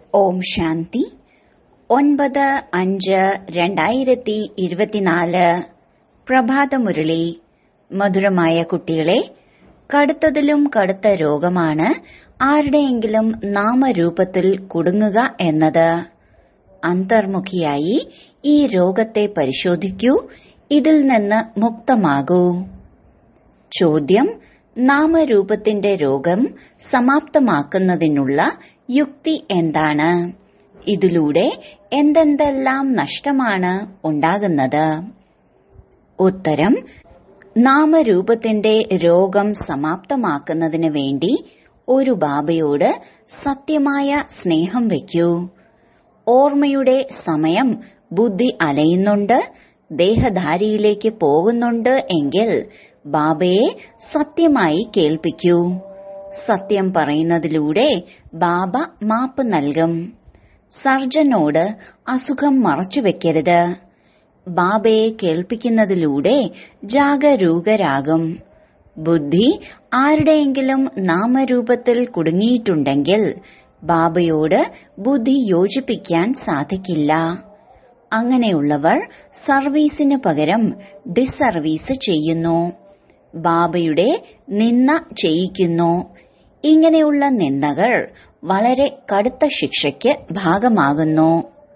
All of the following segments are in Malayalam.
ഓം ശാന്തി ഒൻപത് അഞ്ച് രണ്ടായിരത്തി ഇരുപത്തിനാല് പ്രഭാതമുരളി മധുരമായ കുട്ടികളെ കടുത്തതിലും കടുത്ത രോഗമാണ് ആരുടെയെങ്കിലും നാമരൂപത്തിൽ കുടുങ്ങുക എന്നത് അന്തർമുഖിയായി ഈ രോഗത്തെ പരിശോധിക്കൂ ഇതിൽ നിന്ന് മുക്തമാകൂ ചോദ്യം നാമരൂപത്തിന്റെ രോഗം സമാപ്തമാക്കുന്നതിനുള്ള യുക്തി എന്താണ് ഇതിലൂടെ എന്തെന്തെല്ലാം നഷ്ടമാണ് ഉണ്ടാകുന്നത് ഉത്തരം നാമരൂപത്തിന്റെ രോഗം സമാപ്തമാക്കുന്നതിന് വേണ്ടി ഒരു ബാബയോട് സത്യമായ സ്നേഹം വയ്ക്കൂ ഓർമ്മയുടെ സമയം ബുദ്ധി അലയുന്നുണ്ട് ദേഹധാരിയിലേക്ക് പോകുന്നുണ്ട് എങ്കിൽ ബാബയെ സത്യമായി കേൾപ്പിക്കൂ സത്യം പറയുന്നതിലൂടെ ബാബ മാപ്പ് നൽകും സർജനോട് അസുഖം മറച്ചുവെക്കരുത് ബാബയെ കേൾപ്പിക്കുന്നതിലൂടെ ജാഗരൂകരാകും ബുദ്ധി ആരുടെയെങ്കിലും നാമരൂപത്തിൽ കുടുങ്ങിയിട്ടുണ്ടെങ്കിൽ ബാബയോട് ബുദ്ധി യോജിപ്പിക്കാൻ സാധിക്കില്ല അങ്ങനെയുള്ളവർ സർവീസിന് പകരം ഡിസർവീസ് ചെയ്യുന്നു ബാബയുടെ നിന്ന ചെയ്യിക്കുന്നു ഇങ്ങനെയുള്ള നിന്ദകൾ വളരെ കടുത്ത ശിക്ഷയ്ക്ക് ഭാഗമാകുന്നു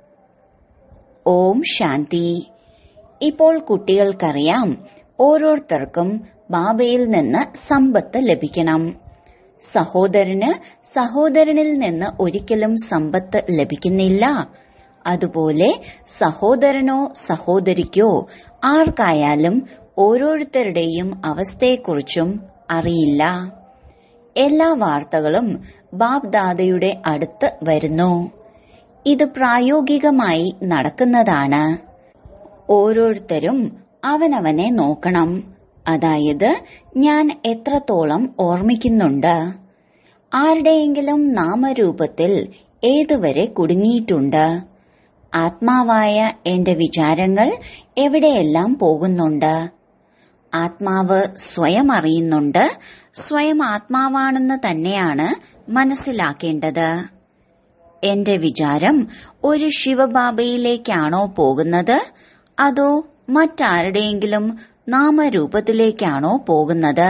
ഓം ശാന്തി ഇപ്പോൾ കുട്ടികൾക്കറിയാം ഓരോരുത്തർക്കും ബാബയിൽ നിന്ന് സമ്പത്ത് ലഭിക്കണം സഹോദരന് സഹോദരനിൽ നിന്ന് ഒരിക്കലും സമ്പത്ത് ലഭിക്കുന്നില്ല അതുപോലെ സഹോദരനോ സഹോദരിക്കോ ആർക്കായാലും ഓരോരുത്തരുടെയും അവസ്ഥയെക്കുറിച്ചും അറിയില്ല എല്ലാ വാർത്തകളും ബാബ്ദാദയുടെ അടുത്ത് വരുന്നു ഇത് പ്രായോഗികമായി നടക്കുന്നതാണ് ഓരോരുത്തരും അവനവനെ നോക്കണം അതായത് ഞാൻ എത്രത്തോളം ഓർമ്മിക്കുന്നുണ്ട് ആരുടെയെങ്കിലും നാമരൂപത്തിൽ ഏതുവരെ കുടുങ്ങിയിട്ടുണ്ട് ആത്മാവായ എന്റെ വിചാരങ്ങൾ എവിടെയെല്ലാം പോകുന്നുണ്ട് ആത്മാവ് സ്വയം അറിയുന്നുണ്ട് സ്വയം ആത്മാവാണെന്ന് തന്നെയാണ് മനസ്സിലാക്കേണ്ടത് എന്റെ വിചാരം ഒരു ശിവബാബയിലേക്കാണോ പോകുന്നത് അതോ മറ്റാരുടെയെങ്കിലും നാമരൂപത്തിലേക്കാണോ പോകുന്നത്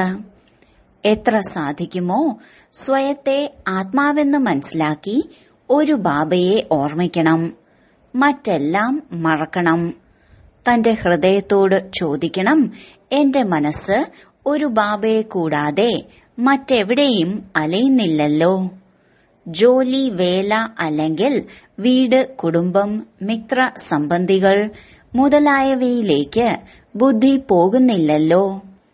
എത്ര സാധിക്കുമോ സ്വയത്തെ ആത്മാവെന്ന് മനസ്സിലാക്കി ഒരു ബാബയെ ഓർമ്മിക്കണം മറ്റെല്ലാം മറക്കണം തന്റെ ഹൃദയത്തോട് ചോദിക്കണം എന്റെ മനസ്സ് ഒരു ബാബയെ കൂടാതെ മറ്റെവിടെയും അലയുന്നില്ലല്ലോ ജോലി വേല അല്ലെങ്കിൽ വീട് കുടുംബം മിത്ര സംബന്ധികൾ മുതലായവയിലേക്ക് ബുദ്ധി പോകുന്നില്ലല്ലോ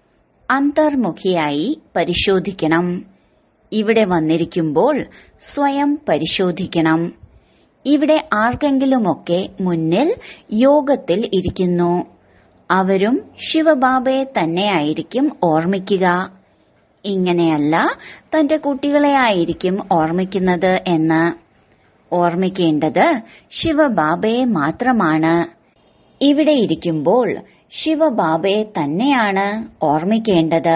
അന്തർമുഖിയായി പരിശോധിക്കണം ഇവിടെ വന്നിരിക്കുമ്പോൾ സ്വയം പരിശോധിക്കണം ഇവിടെ ആർക്കെങ്കിലുമൊക്കെ മുന്നിൽ യോഗത്തിൽ ഇരിക്കുന്നു അവരും ശിവബാബയെ തന്നെയായിരിക്കും ഓർമ്മിക്കുക ഇങ്ങനെയല്ല തന്റെ കുട്ടികളെ ആയിരിക്കും ഓർമ്മിക്കുന്നത് എന്ന് ഓർമ്മിക്കേണ്ടത് ശിവബാബയെ മാത്രമാണ് ഇവിടെ ഇരിക്കുമ്പോൾ ശിവബാബയെ തന്നെയാണ് ഓർമ്മിക്കേണ്ടത്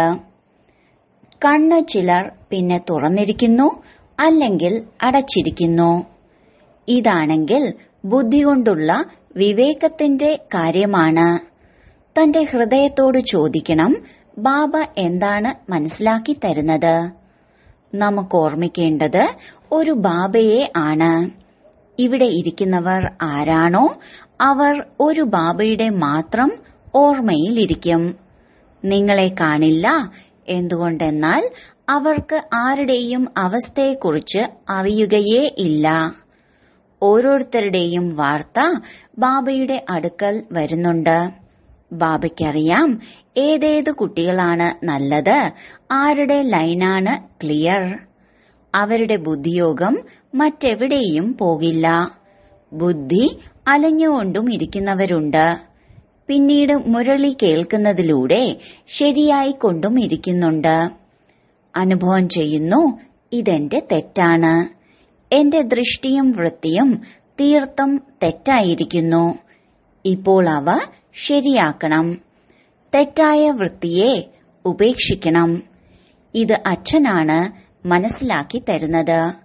കണ്ണ് ചിലർ പിന്നെ തുറന്നിരിക്കുന്നു അല്ലെങ്കിൽ അടച്ചിരിക്കുന്നു ഇതാണെങ്കിൽ ബുദ്ധി കൊണ്ടുള്ള വിവേകത്തിന്റെ കാര്യമാണ് തന്റെ ഹൃദയത്തോട് ചോദിക്കണം ബാബ എന്താണ് മനസ്സിലാക്കി തരുന്നത് നമുക്ക് ഓർമ്മിക്കേണ്ടത് ഒരു ബാബയെ ആണ് ഇവിടെ ഇരിക്കുന്നവർ ആരാണോ അവർ ഒരു ബാബയുടെ മാത്രം ഓർമ്മയിലിരിക്കും നിങ്ങളെ കാണില്ല എന്തുകൊണ്ടെന്നാൽ അവർക്ക് ആരുടെയും അവസ്ഥയെക്കുറിച്ച് അറിയുകയേ ഇല്ല ഓരോരുത്തരുടെയും വാർത്ത ബാബയുടെ അടുക്കൽ വരുന്നുണ്ട് ബാബയ്ക്കറിയാം ഏതേത് കുട്ടികളാണ് നല്ലത് ആരുടെ ലൈനാണ് ക്ലിയർ അവരുടെ ബുദ്ധിയോഗം മറ്റെവിടെയും പോകില്ല ബുദ്ധി അലഞ്ഞുകൊണ്ടും ഇരിക്കുന്നവരുണ്ട് പിന്നീട് മുരളി കേൾക്കുന്നതിലൂടെ ശരിയായിക്കൊണ്ടും ഇരിക്കുന്നുണ്ട് അനുഭവം ചെയ്യുന്നു ഇതെന്റെ തെറ്റാണ് എന്റെ ദൃഷ്ടിയും വൃത്തിയും തീർത്തും തെറ്റായിരിക്കുന്നു ഇപ്പോൾ അവ ശരിയാക്കണം തെറ്റായ വൃത്തിയെ ഉപേക്ഷിക്കണം ഇത് അച്ഛനാണ് മനസ്സിലാക്കി തരുന്നത്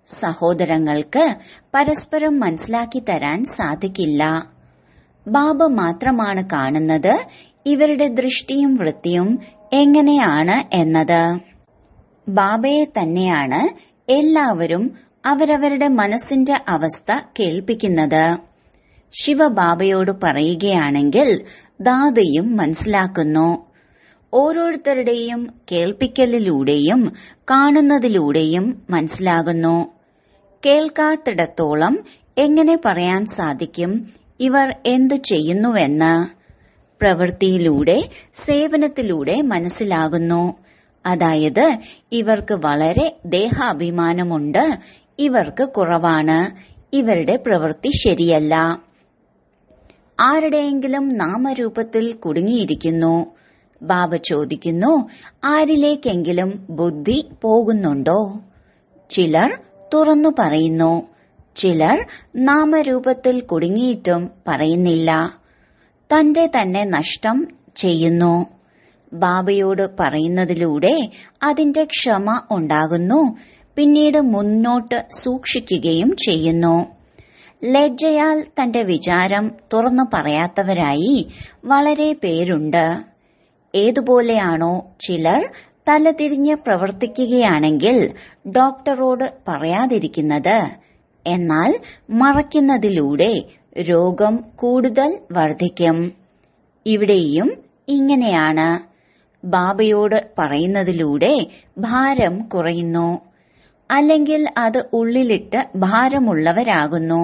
സഹോദരങ്ങൾക്ക് പരസ്പരം മനസ്സിലാക്കി തരാൻ സാധിക്കില്ല ബാബ മാത്രമാണ് കാണുന്നത് ഇവരുടെ ദൃഷ്ടിയും വൃത്തിയും എങ്ങനെയാണ് എന്നത് ബാബയെ തന്നെയാണ് എല്ലാവരും അവരവരുടെ മനസ്സിന്റെ അവസ്ഥ കേൾപ്പിക്കുന്നത് ശിവബാബയോട് പറയുകയാണെങ്കിൽ ദാതയും മനസ്സിലാക്കുന്നു ഓരോരുത്തരുടെയും കേൾപ്പിക്കലിലൂടെയും കാണുന്നതിലൂടെയും മനസ്സിലാകുന്നു കേൾക്കാത്തിടത്തോളം എങ്ങനെ പറയാൻ സാധിക്കും ഇവർ എന്തു ചെയ്യുന്നുവെന്ന് പ്രവൃത്തിയിലൂടെ സേവനത്തിലൂടെ മനസ്സിലാകുന്നു അതായത് ഇവർക്ക് വളരെ ദേഹാഭിമാനമുണ്ട് ഇവർക്ക് കുറവാണ് ഇവരുടെ പ്രവൃത്തി ശരിയല്ല ആരുടെയെങ്കിലും നാമരൂപത്തിൽ കുടുങ്ങിയിരിക്കുന്നു ബാബ ചോദിക്കുന്നു ആരിലേക്കെങ്കിലും ബുദ്ധി പോകുന്നുണ്ടോ ചിലർ തുറന്നു പറയുന്നു ചിലർ നാമരൂപത്തിൽ കുടുങ്ങിയിട്ടും പറയുന്നില്ല തന്റെ തന്നെ നഷ്ടം ചെയ്യുന്നു ബാബയോട് പറയുന്നതിലൂടെ അതിന്റെ ക്ഷമ ഉണ്ടാകുന്നു പിന്നീട് മുന്നോട്ട് സൂക്ഷിക്കുകയും ചെയ്യുന്നു ലജ്ജയാൽ തന്റെ വിചാരം തുറന്നു പറയാത്തവരായി വളരെ പേരുണ്ട് ഏതുപോലെയാണോ ചിലർ തലതിരിഞ്ഞ് പ്രവർത്തിക്കുകയാണെങ്കിൽ ഡോക്ടറോട് പറയാതിരിക്കുന്നത് എന്നാൽ മറയ്ക്കുന്നതിലൂടെ രോഗം കൂടുതൽ വർദ്ധിക്കും ഇവിടെയും ഇങ്ങനെയാണ് ബാബയോട് പറയുന്നതിലൂടെ ഭാരം കുറയുന്നു അല്ലെങ്കിൽ അത് ഉള്ളിലിട്ട് ഭാരമുള്ളവരാകുന്നു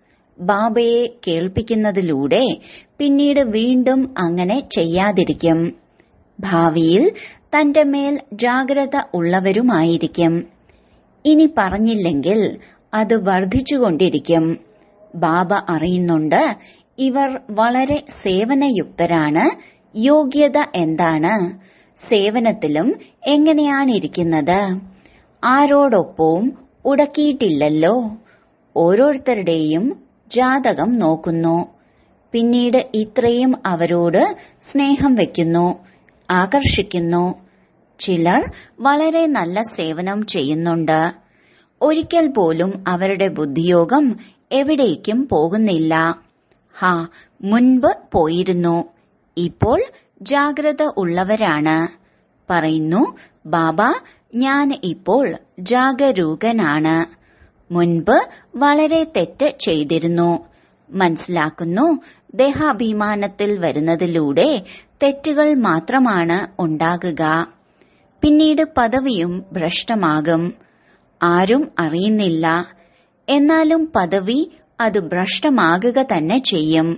ബാബയെ കേൾപ്പിക്കുന്നതിലൂടെ പിന്നീട് വീണ്ടും അങ്ങനെ ചെയ്യാതിരിക്കും ഭാവിയിൽ തന്റെ മേൽ ജാഗ്രത ഉള്ളവരുമായിരിക്കും ഇനി പറഞ്ഞില്ലെങ്കിൽ അത് വർദ്ധിച്ചുകൊണ്ടിരിക്കും ബാബ അറിയുന്നുണ്ട് ഇവർ വളരെ സേവനയുക്തരാണ് യോഗ്യത എന്താണ് സേവനത്തിലും എങ്ങനെയാണ് ഇരിക്കുന്നത് ആരോടൊപ്പവും ഉടക്കിയിട്ടില്ലല്ലോ ഓരോരുത്തരുടെയും ജാതകം നോക്കുന്നു പിന്നീട് ഇത്രയും അവരോട് സ്നേഹം വയ്ക്കുന്നു ആകർഷിക്കുന്നു ചിലർ വളരെ നല്ല സേവനം ചെയ്യുന്നുണ്ട് ഒരിക്കൽ പോലും അവരുടെ ബുദ്ധിയോഗം എവിടേക്കും പോകുന്നില്ല ഹാ മുൻപ് പോയിരുന്നു ഇപ്പോൾ ജാഗ്രത ഉള്ളവരാണ് പറയുന്നു ബാബ ഞാൻ ഇപ്പോൾ ജാഗരൂകനാണ് മുൻപ് വളരെ തെറ്റ് ചെയ്തിരുന്നു മനസ്സിലാക്കുന്നു ദേഹാഭിമാനത്തിൽ വരുന്നതിലൂടെ തെറ്റുകൾ മാത്രമാണ് ഉണ്ടാകുക പിന്നീട് പദവിയും ഭ്രഷ്ടമാകും ആരും അറിയുന്നില്ല എന്നാലും പദവി അത് ഭ്രഷ്ടമാകുക തന്നെ ചെയ്യും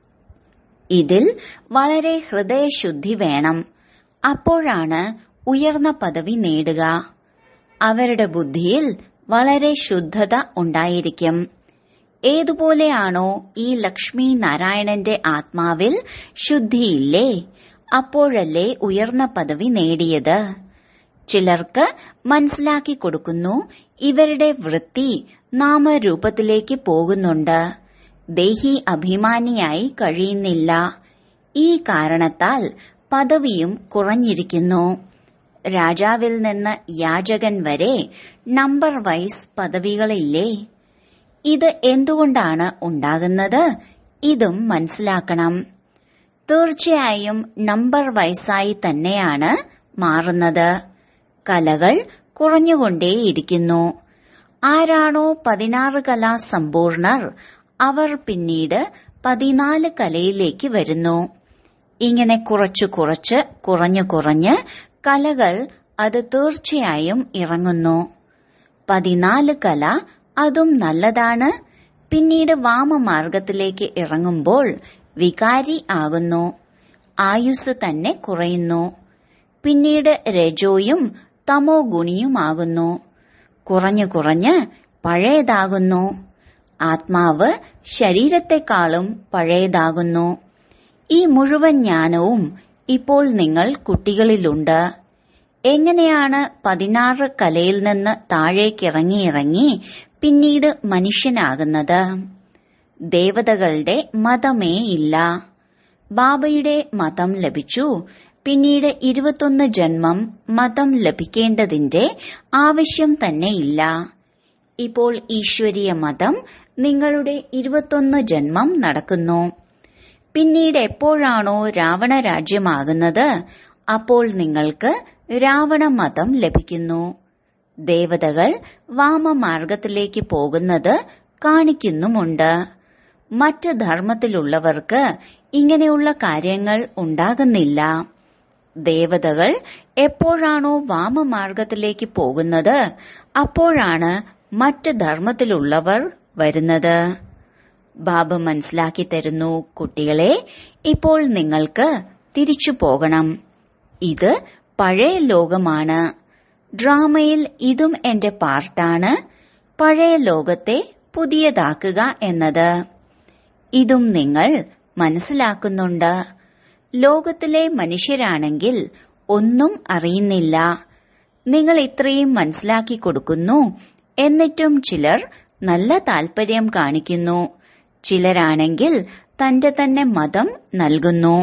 ഇതിൽ വളരെ ഹൃദയശുദ്ധി വേണം അപ്പോഴാണ് ഉയർന്ന പദവി നേടുക അവരുടെ ബുദ്ധിയിൽ വളരെ ശുദ്ധത ഉണ്ടായിരിക്കും ഏതുപോലെയാണോ ഈ ലക്ഷ്മി നാരായണന്റെ ആത്മാവിൽ ശുദ്ധിയില്ലേ അപ്പോഴല്ലേ ഉയർന്ന പദവി നേടിയത് ചിലർക്ക് മനസ്സിലാക്കി കൊടുക്കുന്നു ഇവരുടെ വൃത്തി നാമരൂപത്തിലേക്ക് പോകുന്നുണ്ട് ദേഹി അഭിമാനിയായി കഴിയുന്നില്ല ഈ കാരണത്താൽ പദവിയും കുറഞ്ഞിരിക്കുന്നു രാജാവിൽ നിന്ന് യാചകൻ വരെ നമ്പർ വൈസ് പദവികളില്ലേ ഇത് എന്തുകൊണ്ടാണ് ഉണ്ടാകുന്നത് ഇതും മനസ്സിലാക്കണം തീർച്ചയായും നമ്പർ വയസ്സായി തന്നെയാണ് മാറുന്നത് കലകൾ കുറഞ്ഞുകൊണ്ടേയിരിക്കുന്നു ആരാണോ പതിനാറ് കലാ സമ്പൂർണർ അവർ പിന്നീട് പതിനാല് കലയിലേക്ക് വരുന്നു ഇങ്ങനെ കുറച്ചു കുറച്ച് കുറഞ്ഞു കുറഞ്ഞ് കലകൾ അത് തീർച്ചയായും ഇറങ്ങുന്നു പതിനാല് കല അതും നല്ലതാണ് പിന്നീട് വാമമാർഗത്തിലേക്ക് ഇറങ്ങുമ്പോൾ വികാരി ആകുന്നു ആയുസ് തന്നെ കുറയുന്നു പിന്നീട് രജോയും തമോ ഗുണിയുമാകുന്നു കുറഞ്ഞു കുറഞ്ഞ് പഴയതാകുന്നു ആത്മാവ് ശരീരത്തെക്കാളും പഴയതാകുന്നു ഈ മുഴുവൻ ജ്ഞാനവും ഇപ്പോൾ നിങ്ങൾ കുട്ടികളിലുണ്ട് എങ്ങനെയാണ് പതിനാറ് കലയിൽ നിന്ന് താഴേക്കിറങ്ങി ഇറങ്ങി പിന്നീട് മനുഷ്യനാകുന്നത് ദേവതകളുടെ മതമേ ഇല്ല ബാബയുടെ മതം ലഭിച്ചു പിന്നീട് ഇരുപത്തൊന്ന് ജന്മം മതം ലഭിക്കേണ്ടതിന്റെ ആവശ്യം തന്നെ ഇല്ല ഇപ്പോൾ ഈശ്വരീയ മതം നിങ്ങളുടെ ഇരുപത്തൊന്ന് ജന്മം നടക്കുന്നു പിന്നീട് എപ്പോഴാണോ രാവണ രാജ്യമാകുന്നത് അപ്പോൾ നിങ്ങൾക്ക് രാവണ മതം ലഭിക്കുന്നു ദേവതകൾ വാമമാർഗത്തിലേക്ക് പോകുന്നത് കാണിക്കുന്നുമുണ്ട് മറ്റ് ധർമ്മത്തിലുള്ളവർക്ക് ഇങ്ങനെയുള്ള കാര്യങ്ങൾ ഉണ്ടാകുന്നില്ല ദേവതകൾ എപ്പോഴാണോ വാമമാർഗത്തിലേക്ക് പോകുന്നത് അപ്പോഴാണ് മറ്റ് ധർമ്മത്തിലുള്ളവർ വരുന്നത് ബാബ മനസ്സിലാക്കി തരുന്നു കുട്ടികളെ ഇപ്പോൾ നിങ്ങൾക്ക് തിരിച്ചു പോകണം ഇത് പഴയ ലോകമാണ് ഡ്രാമയിൽ ഇതും എന്റെ പാർട്ടാണ് പഴയ ലോകത്തെ പുതിയതാക്കുക എന്നത് ഇതും നിങ്ങൾ മനസ്സിലാക്കുന്നുണ്ട് ലോകത്തിലെ മനുഷ്യരാണെങ്കിൽ ഒന്നും അറിയുന്നില്ല നിങ്ങൾ ഇത്രയും മനസ്സിലാക്കി കൊടുക്കുന്നു എന്നിട്ടും ചിലർ നല്ല താൽപര്യം കാണിക്കുന്നു ചിലരാണെങ്കിൽ തന്റെ തന്നെ മതം നൽകുന്നു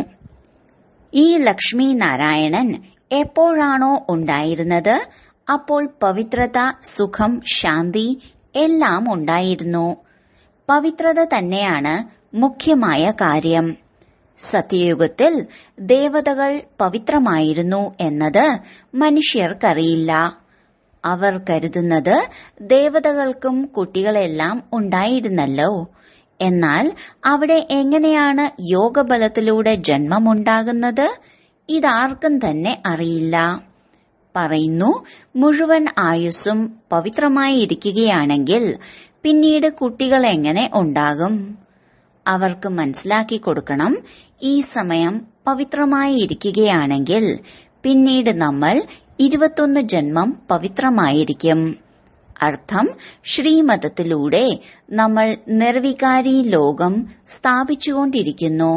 ഈ ലക്ഷ്മി നാരായണൻ എപ്പോഴാണോ ഉണ്ടായിരുന്നത് അപ്പോൾ പവിത്രത സുഖം ശാന്തി എല്ലാം ഉണ്ടായിരുന്നു പവിത്രത തന്നെയാണ് മുഖ്യമായ കാര്യം സത്യയുഗത്തിൽ ദേവതകൾ പവിത്രമായിരുന്നു എന്നത് മനുഷ്യർക്കറിയില്ല അവർ കരുതുന്നത് ദേവതകൾക്കും കുട്ടികളെല്ലാം ഉണ്ടായിരുന്നല്ലോ എന്നാൽ അവിടെ എങ്ങനെയാണ് യോഗബലത്തിലൂടെ ജന്മമുണ്ടാകുന്നത് ഇതാർക്കും തന്നെ അറിയില്ല പറയുന്നു മുഴുവൻ ആയുസ്സും പവിത്രമായി ഇരിക്കുകയാണെങ്കിൽ പിന്നീട് കുട്ടികൾ എങ്ങനെ ഉണ്ടാകും അവർക്ക് മനസ്സിലാക്കി കൊടുക്കണം ഈ സമയം പവിത്രമായി ഇരിക്കുകയാണെങ്കിൽ പിന്നീട് നമ്മൾ ഇരുപത്തൊന്ന് ജന്മം പവിത്രമായിരിക്കും അർത്ഥം ശ്രീമതത്തിലൂടെ നമ്മൾ നിർവികാരി ലോകം സ്ഥാപിച്ചുകൊണ്ടിരിക്കുന്നു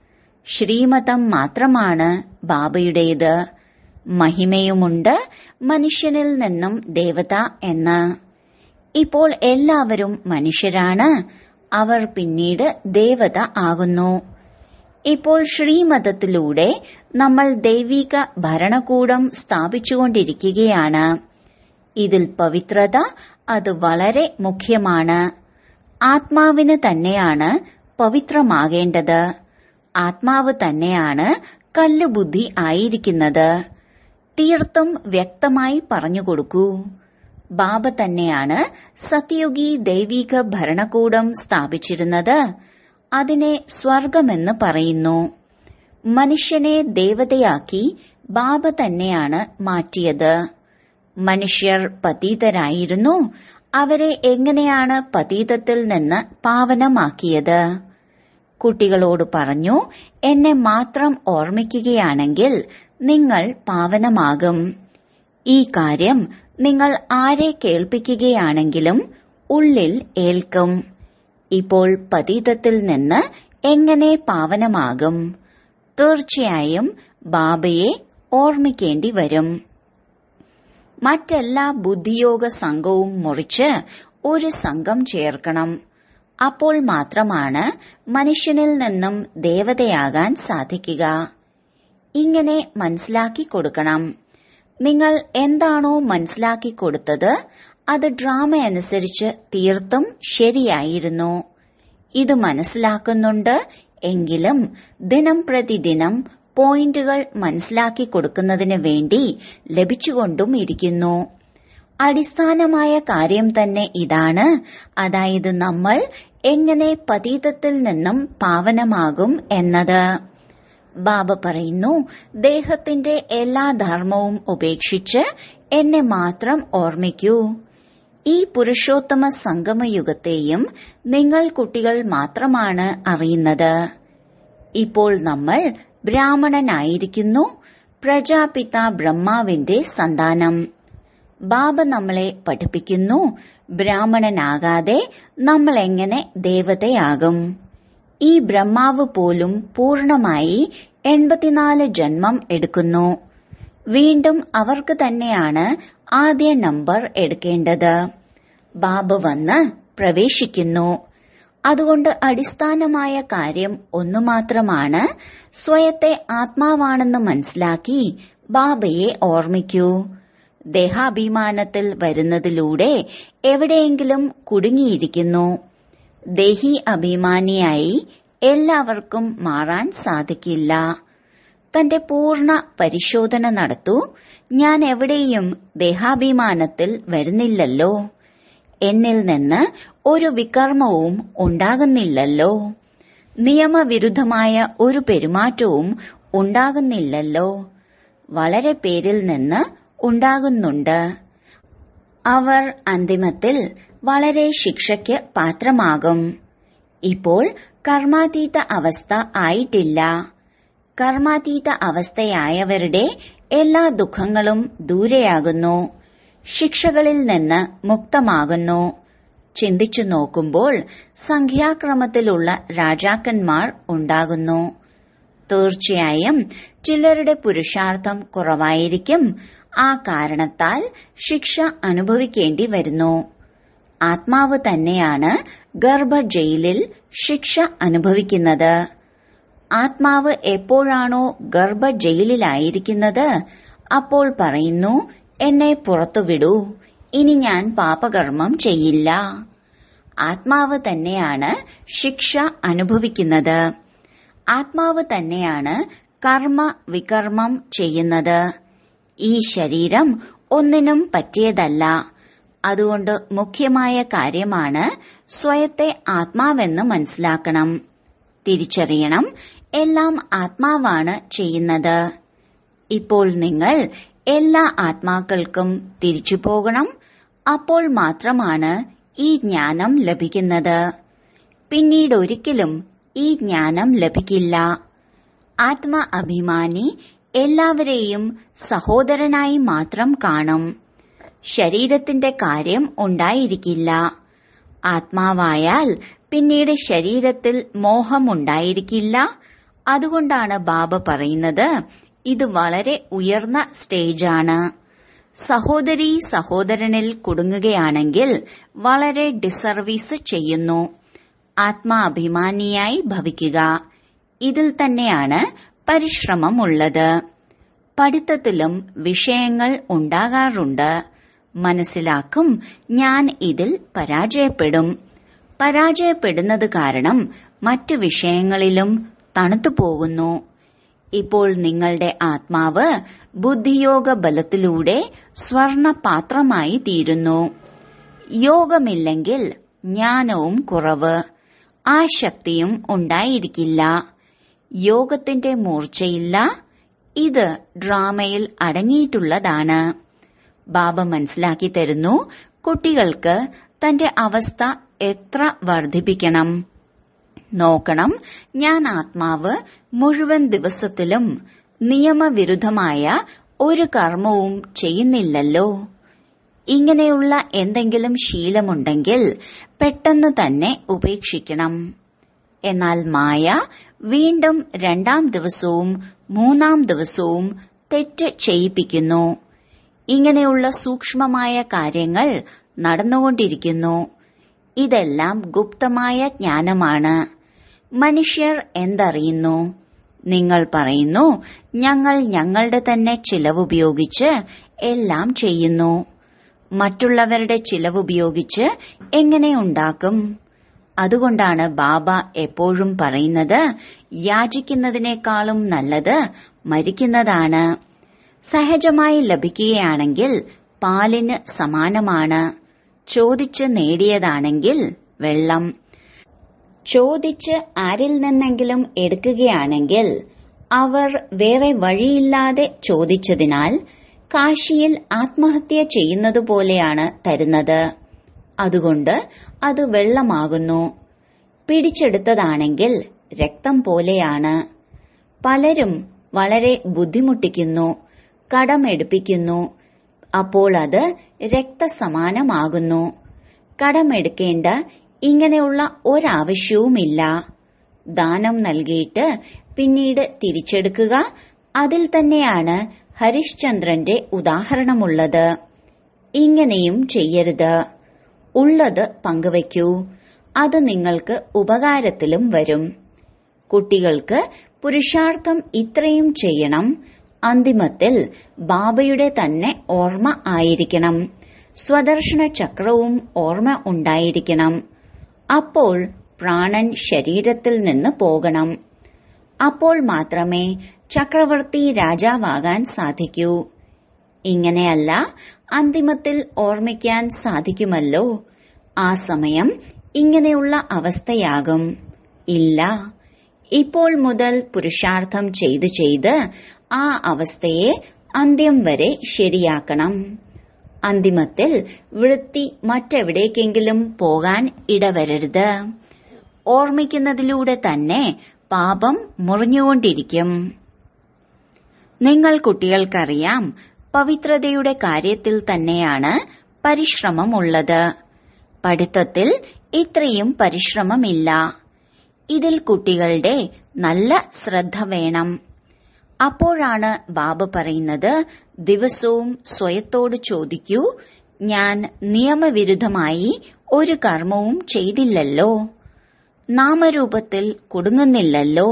ശ്രീമതം മാത്രമാണ് ബാബയുടേത് മഹിമയുമുണ്ട് മനുഷ്യനിൽ നിന്നും ദേവത എന്ന് ഇപ്പോൾ എല്ലാവരും മനുഷ്യരാണ് അവർ പിന്നീട് ദേവത ആകുന്നു ഇപ്പോൾ ശ്രീമതത്തിലൂടെ നമ്മൾ ദൈവിക ഭരണകൂടം സ്ഥാപിച്ചുകൊണ്ടിരിക്കുകയാണ് ഇതിൽ പവിത്രത അത് വളരെ മുഖ്യമാണ് ആത്മാവിന് തന്നെയാണ് പവിത്രമാകേണ്ടത് ആത്മാവ് തന്നെയാണ് കല്ലുബുദ്ധി ആയിരിക്കുന്നത് തീർത്തും വ്യക്തമായി പറഞ്ഞുകൊടുക്കൂ ബാബ തന്നെയാണ് സത്യയുഗി ദൈവിക ഭരണകൂടം സ്ഥാപിച്ചിരുന്നത് അതിനെ സ്വർഗമെന്ന് പറയുന്നു മനുഷ്യനെ ദേവതയാക്കി ബാബ തന്നെയാണ് മാറ്റിയത് മനുഷ്യർ പതീതരായിരുന്നു അവരെ എങ്ങനെയാണ് പതീതത്തിൽ നിന്ന് പാവനമാക്കിയത് കുട്ടികളോട് പറഞ്ഞു എന്നെ മാത്രം ഓർമ്മിക്കുകയാണെങ്കിൽ നിങ്ങൾ പാവനമാകും ഈ കാര്യം നിങ്ങൾ ആരെ കേൾപ്പിക്കുകയാണെങ്കിലും ഉള്ളിൽ ഏൽക്കും ഇപ്പോൾ പതീതത്തിൽ നിന്ന് എങ്ങനെ പാവനമാകും തീർച്ചയായും ബാബയെ ഓർമ്മിക്കേണ്ടി വരും മറ്റെല്ലാ ബുദ്ധിയോഗ സംഘവും മുറിച്ച് ഒരു സംഘം ചേർക്കണം അപ്പോൾ മാത്രമാണ് മനുഷ്യനിൽ നിന്നും ദേവതയാകാൻ സാധിക്കുക ഇങ്ങനെ മനസ്സിലാക്കി കൊടുക്കണം നിങ്ങൾ എന്താണോ മനസ്സിലാക്കി കൊടുത്തത് അത് ഡ്രാമ അനുസരിച്ച് തീർത്തും ശരിയായിരുന്നു ഇത് മനസ്സിലാക്കുന്നുണ്ട് എങ്കിലും ദിനം പ്രതിദിനം പോയിന്റുകൾ മനസ്സിലാക്കി കൊടുക്കുന്നതിന് വേണ്ടി ലഭിച്ചുകൊണ്ടും ഇരിക്കുന്നു അടിസ്ഥാനമായ കാര്യം തന്നെ ഇതാണ് അതായത് നമ്മൾ എങ്ങനെ പതീതത്തിൽ നിന്നും പാവനമാകും എന്നത് ബാബ പറയുന്നു ദേഹത്തിന്റെ എല്ലാ ധർമ്മവും ഉപേക്ഷിച്ച് എന്നെ മാത്രം ഓർമ്മിക്കൂ ഈ പുരുഷോത്തമ സംഗമയുഗത്തെയും നിങ്ങൾ കുട്ടികൾ മാത്രമാണ് അറിയുന്നത് ഇപ്പോൾ നമ്മൾ ബ്രാഹ്മണനായിരിക്കുന്നു പ്രജാപിത ബ്രഹ്മാവിന്റെ സന്താനം ബാബ നമ്മളെ പഠിപ്പിക്കുന്നു ബ്രാഹ്മണനാകാതെ നമ്മൾ എങ്ങനെ ദേവതയാകും ഈ ബ്രഹ്മാവ് പോലും പൂർണമായി എൺപത്തിനാല് ജന്മം എടുക്കുന്നു വീണ്ടും അവർക്ക് തന്നെയാണ് ആദ്യ നമ്പർ എടുക്കേണ്ടത് ബാബ വന്ന് പ്രവേശിക്കുന്നു അതുകൊണ്ട് അടിസ്ഥാനമായ കാര്യം ഒന്നു മാത്രമാണ് സ്വയത്തെ ആത്മാവാണെന്ന് മനസ്സിലാക്കി ബാബയെ ഓർമ്മിക്കൂ ദേഹാഭിമാനത്തിൽ വരുന്നതിലൂടെ എവിടെയെങ്കിലും കുടുങ്ങിയിരിക്കുന്നു ദേഹി അഭിമാനിയായി എല്ലാവർക്കും മാറാൻ സാധിക്കില്ല തന്റെ പൂർണ്ണ പരിശോധന നടത്തൂ ഞാൻ എവിടെയും ദേഹാഭിമാനത്തിൽ വരുന്നില്ലല്ലോ എന്നിൽ നിന്ന് ഒരു വികർമ്മവും ഉണ്ടാകുന്നില്ലല്ലോ നിയമവിരുദ്ധമായ ഒരു പെരുമാറ്റവും ഉണ്ടാകുന്നില്ലല്ലോ വളരെ പേരിൽ നിന്ന് ഉണ്ടാകുന്നുണ്ട് അവർ അന്തിമത്തിൽ വളരെ ശിക്ഷയ്ക്ക് പാത്രമാകും ഇപ്പോൾ കർമാതീത അവസ്ഥ ആയിട്ടില്ല കർമാതീത അവസ്ഥയായവരുടെ എല്ലാ ദുഃഖങ്ങളും ദൂരെയാകുന്നു ശിക്ഷകളിൽ നിന്ന് മുക്തമാകുന്നു ചിന്തിച്ചു നോക്കുമ്പോൾ സംഖ്യാക്രമത്തിലുള്ള രാജാക്കന്മാർ ഉണ്ടാകുന്നു തീർച്ചയായും ചിലരുടെ പുരുഷാർത്ഥം കുറവായിരിക്കും ആ കാരണത്താൽ ശിക്ഷ അനുഭവിക്കേണ്ടി വരുന്നു ആത്മാവ് തന്നെയാണ് ഗർഭ ജയിലിൽ ശിക്ഷ അനുഭവിക്കുന്നത് ആത്മാവ് എപ്പോഴാണോ ഗർഭ ജയിലിലായിരിക്കുന്നത് അപ്പോൾ പറയുന്നു എന്നെ പുറത്തുവിടൂ ഇനി ഞാൻ പാപകർമ്മം ചെയ്യില്ല ആത്മാവ് തന്നെയാണ് ശിക്ഷ അനുഭവിക്കുന്നത് ആത്മാവ് തന്നെയാണ് കർമ്മ വികർമ്മം ചെയ്യുന്നത് ഈ ശരീരം ഒന്നിനും പറ്റിയതല്ല അതുകൊണ്ട് മുഖ്യമായ കാര്യമാണ് സ്വയത്തെ ആത്മാവെന്ന് മനസ്സിലാക്കണം തിരിച്ചറിയണം എല്ലാം ആത്മാവാണ് ചെയ്യുന്നത് ഇപ്പോൾ നിങ്ങൾ എല്ലാ ആത്മാക്കൾക്കും തിരിച്ചു പോകണം അപ്പോൾ മാത്രമാണ് ഈ ജ്ഞാനം ലഭിക്കുന്നത് പിന്നീട് ഒരിക്കലും ഈ ജ്ഞാനം ലഭിക്കില്ല ആത്മ അഭിമാനി എല്ലാവരെയും സഹോദരനായി മാത്രം കാണും ശരീരത്തിന്റെ കാര്യം ഉണ്ടായിരിക്കില്ല ആത്മാവായാൽ പിന്നീട് ശരീരത്തിൽ മോഹമുണ്ടായിരിക്കില്ല അതുകൊണ്ടാണ് ബാബ പറയുന്നത് ഇത് വളരെ ഉയർന്ന സ്റ്റേജാണ് സഹോദരി സഹോദരനിൽ കുടുങ്ങുകയാണെങ്കിൽ വളരെ ഡിസർവീസ് ചെയ്യുന്നു ആത്മാഭിമാനിയായി ഭവിക്കുക ഇതിൽ തന്നെയാണ് പരിശ്രമമുള്ളത് പഠിത്തത്തിലും വിഷയങ്ങൾ ഉണ്ടാകാറുണ്ട് മനസ്സിലാക്കും ഞാൻ ഇതിൽ പരാജയപ്പെടും പരാജയപ്പെടുന്നത് കാരണം മറ്റു വിഷയങ്ങളിലും തണുത്തു പോകുന്നു ഇപ്പോൾ നിങ്ങളുടെ ആത്മാവ് ബുദ്ധിയോഗ ബലത്തിലൂടെ സ്വർണ പാത്രമായി തീരുന്നു യോഗമില്ലെങ്കിൽ ജ്ഞാനവും കുറവ് ആ ശക്തിയും ഉണ്ടായിരിക്കില്ല യോഗത്തിന്റെ മൂർച്ചയില്ല ഇത് ഡ്രാമയിൽ അടങ്ങിയിട്ടുള്ളതാണ് ബാബ മനസ്സിലാക്കി തരുന്നു കുട്ടികൾക്ക് തന്റെ അവസ്ഥ എത്ര വർദ്ധിപ്പിക്കണം നോക്കണം ഞാൻ ആത്മാവ് മുഴുവൻ ദിവസത്തിലും നിയമവിരുദ്ധമായ ഒരു കർമ്മവും ചെയ്യുന്നില്ലല്ലോ ഇങ്ങനെയുള്ള എന്തെങ്കിലും ശീലമുണ്ടെങ്കിൽ പെട്ടെന്ന് തന്നെ ഉപേക്ഷിക്കണം എന്നാൽ മായ വീണ്ടും രണ്ടാം ദിവസവും മൂന്നാം ദിവസവും തെറ്റ് ചെയ്യിപ്പിക്കുന്നു ഇങ്ങനെയുള്ള സൂക്ഷ്മമായ കാര്യങ്ങൾ നടന്നുകൊണ്ടിരിക്കുന്നു ഇതെല്ലാം ഗുപ്തമായ ജ്ഞാനമാണ് മനുഷ്യർ എന്തറിയുന്നു നിങ്ങൾ പറയുന്നു ഞങ്ങൾ ഞങ്ങളുടെ തന്നെ ചിലവുപയോഗിച്ച് എല്ലാം ചെയ്യുന്നു മറ്റുള്ളവരുടെ ചിലവുപയോഗിച്ച് എങ്ങനെ ഉണ്ടാക്കും അതുകൊണ്ടാണ് ബാബ എപ്പോഴും പറയുന്നത് യാചിക്കുന്നതിനേക്കാളും നല്ലത് മരിക്കുന്നതാണ് സഹജമായി ലഭിക്കുകയാണെങ്കിൽ പാലിന് സമാനമാണ് ചോദിച്ച് നേടിയതാണെങ്കിൽ വെള്ളം ചോദിച്ച് ആരിൽ നിന്നെങ്കിലും എടുക്കുകയാണെങ്കിൽ അവർ വേറെ വഴിയില്ലാതെ ചോദിച്ചതിനാൽ കാശിയിൽ ആത്മഹത്യ ചെയ്യുന്നത് പോലെയാണ് തരുന്നത് അതുകൊണ്ട് അത് വെള്ളമാകുന്നു പിടിച്ചെടുത്തതാണെങ്കിൽ രക്തം പോലെയാണ് പലരും വളരെ ബുദ്ധിമുട്ടിക്കുന്നു കടമെടുപ്പിക്കുന്നു അപ്പോൾ അത് രക്തസമാനമാകുന്നു കടമെടുക്കേണ്ട ഇങ്ങനെയുള്ള ഒരാവശ്യവുമില്ല ദാനം നൽകിയിട്ട് പിന്നീട് തിരിച്ചെടുക്കുക അതിൽ തന്നെയാണ് ഹരിശ്ചന്ദ്രന്റെ ഉദാഹരണമുള്ളത് ഇങ്ങനെയും ചെയ്യരുത് ഉള്ളത് പങ്കുവയ്ക്കൂ അത് നിങ്ങൾക്ക് ഉപകാരത്തിലും വരും കുട്ടികൾക്ക് പുരുഷാർത്ഥം ഇത്രയും ചെയ്യണം അന്തിമത്തിൽ ബാബയുടെ തന്നെ ഓർമ്മ ആയിരിക്കണം സ്വദർശന ചക്രവും ഓർമ്മ ഉണ്ടായിരിക്കണം അപ്പോൾ പ്രാണൻ ശരീരത്തിൽ നിന്ന് പോകണം അപ്പോൾ മാത്രമേ ചക്രവർത്തി രാജാവാകാൻ സാധിക്കൂ ഇങ്ങനെയല്ല അന്തിമത്തിൽ ഓർമ്മിക്കാൻ സാധിക്കുമല്ലോ ആ സമയം ഇങ്ങനെയുള്ള അവസ്ഥയാകും ഇല്ല ഇപ്പോൾ മുതൽ പുരുഷാർത്ഥം ചെയ്ത് ചെയ്ത് ആ അവസ്ഥയെ അന്ത്യം വരെ ശരിയാക്കണം അന്തിമത്തിൽ വൃത്തി മറ്റെവിടേക്കെങ്കിലും പോകാൻ ഇടവരരുത് ഓർമ്മിക്കുന്നതിലൂടെ തന്നെ പാപം മുറിഞ്ഞുകൊണ്ടിരിക്കും നിങ്ങൾ കുട്ടികൾക്കറിയാം പവിത്രതയുടെ കാര്യത്തിൽ തന്നെയാണ് പരിശ്രമമുള്ളത് പഠിത്തത്തിൽ ഇത്രയും പരിശ്രമമില്ല ഇതിൽ കുട്ടികളുടെ നല്ല ശ്രദ്ധ വേണം അപ്പോഴാണ് ബാബ പറയുന്നത് ദിവസവും സ്വയത്തോട് ചോദിക്കൂ ഞാൻ നിയമവിരുദ്ധമായി ഒരു കർമ്മവും ചെയ്തില്ലല്ലോ നാമരൂപത്തിൽ കുടുങ്ങുന്നില്ലല്ലോ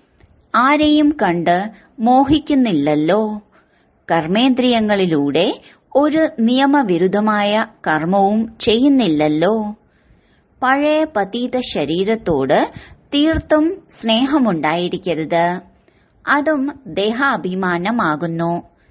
ആരെയും കണ്ട് മോഹിക്കുന്നില്ലല്ലോ കർമ്മേന്ദ്രിയങ്ങളിലൂടെ ഒരു നിയമവിരുദ്ധമായ കർമ്മവും ചെയ്യുന്നില്ലല്ലോ പഴയ പതീത ശരീരത്തോട് തീർത്തും സ്നേഹമുണ്ടായിരിക്കരുത് അതും ദേഹാഭിമാനമാകുന്നു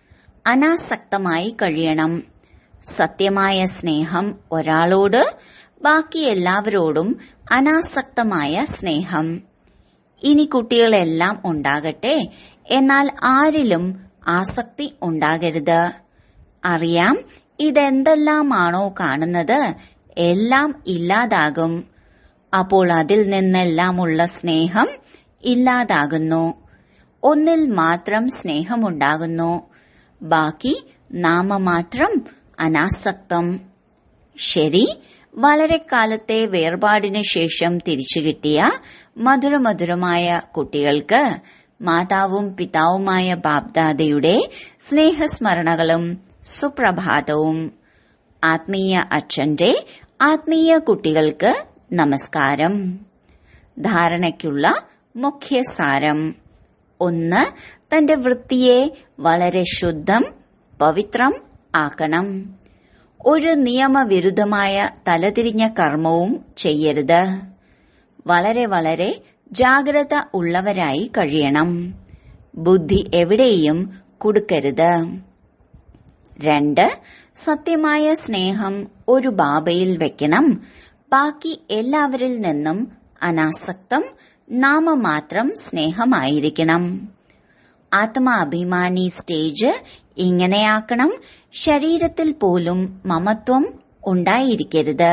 അനാസക്തമായി കഴിയണം സത്യമായ സ്നേഹം ഒരാളോട് ബാക്കി എല്ലാവരോടും അനാസക്തമായ സ്നേഹം ഇനി കുട്ടികളെല്ലാം ഉണ്ടാകട്ടെ എന്നാൽ ആരിലും ആസക്തി ഉണ്ടാകരുത് അറിയാം ഇതെന്തെല്ലാമാണോ കാണുന്നത് എല്ലാം ഇല്ലാതാകും അപ്പോൾ അതിൽ നിന്നെല്ലാമുള്ള സ്നേഹം ഇല്ലാതാകുന്നു ഒന്നിൽ മാത്രം സ്നേഹമുണ്ടാകുന്നു ബാക്കി നാമമാത്രം അനാസക്തം ശരി വളരെ കാലത്തെ വേർപാടിന് ശേഷം തിരിച്ചു കിട്ടിയ മധുരമധുരമായ കുട്ടികൾക്ക് മാതാവും പിതാവുമായ ബാബ്ദാദയുടെ സ്നേഹസ്മരണകളും സുപ്രഭാതവും ആത്മീയ അച്ഛന്റെ ആത്മീയ കുട്ടികൾക്ക് നമസ്കാരം ധാരണയ്ക്കുള്ള മുഖ്യ സാരം ഒന്ന് തന്റെ വൃത്തിയെ വളരെ ശുദ്ധം പവിത്രം ആക്കണം ഒരു നിയമവിരുദ്ധമായ തലതിരിഞ്ഞ കർമ്മവും ചെയ്യരുത് വളരെ വളരെ ജാഗ്രത ഉള്ളവരായി കഴിയണം ബുദ്ധി എവിടെയും കൊടുക്കരുത് രണ്ട് സത്യമായ സ്നേഹം ഒരു ബാബയിൽ വെക്കണം ബാക്കി എല്ലാവരിൽ നിന്നും അനാസക്തം നാമമാത്രം സ്നേഹമായിരിക്കണം ആത്മാഭിമാനി സ്റ്റേജ് ഇങ്ങനെയാക്കണം ശരീരത്തിൽ പോലും മമത്വം ഉണ്ടായിരിക്കരുത്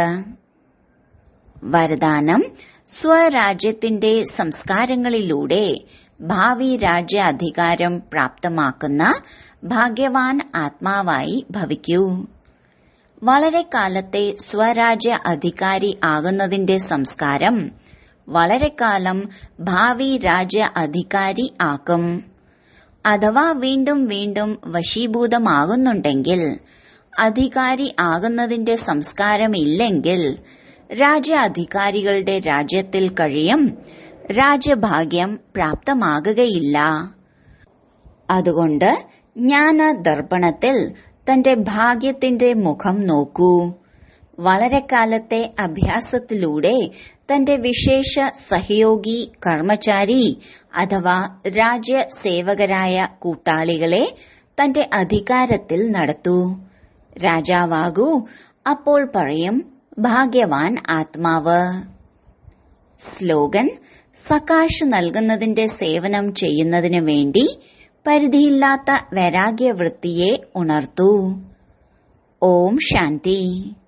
വരദാനം സ്വരാജ്യത്തിന്റെ സംസ്കാരങ്ങളിലൂടെ ഭാവി രാജ്യ അധികാരം പ്രാപ്തമാക്കുന്ന ഭാഗ്യവാൻ ആത്മാവായി ഭവിക്കൂ വളരെ കാലത്തെ സ്വരാജ്യ അധികാരി ആകുന്നതിന്റെ സംസ്കാരം വളരെ കാലം ഭാവി രാജ്യ അധികാരി ആക്കും അഥവാ വീണ്ടും വീണ്ടും വശീഭൂതമാകുന്നുണ്ടെങ്കിൽ അധികാരി ആകുന്നതിന്റെ സംസ്കാരമില്ലെങ്കിൽ രാജ്യ അധികാരികളുടെ രാജ്യത്തിൽ കഴിയും രാജ്യഭാഗ്യം പ്രാപ്തമാകുകയില്ല അതുകൊണ്ട് ജ്ഞാന ദർപ്പണത്തിൽ തന്റെ ഭാഗ്യത്തിന്റെ മുഖം നോക്കൂ വളരെ കാലത്തെ അഭ്യാസത്തിലൂടെ തന്റെ വിശേഷ സഹയോഗി കർമ്മചാരി അഥവാ രാജ്യസേവകരായ കൂട്ടാളികളെ തന്റെ അധികാരത്തിൽ നടത്തൂ രാജാവാകൂ അപ്പോൾ പറയും ഭാഗ്യവാൻ ആത്മാവ് സ്ലോഗൻ സകാശ് നൽകുന്നതിന്റെ സേവനം ചെയ്യുന്നതിനു വേണ്ടി പരിധിയില്ലാത്ത വൈരാഗ്യവൃത്തിയെ ഉണർത്തൂ ഓം ശാന്തി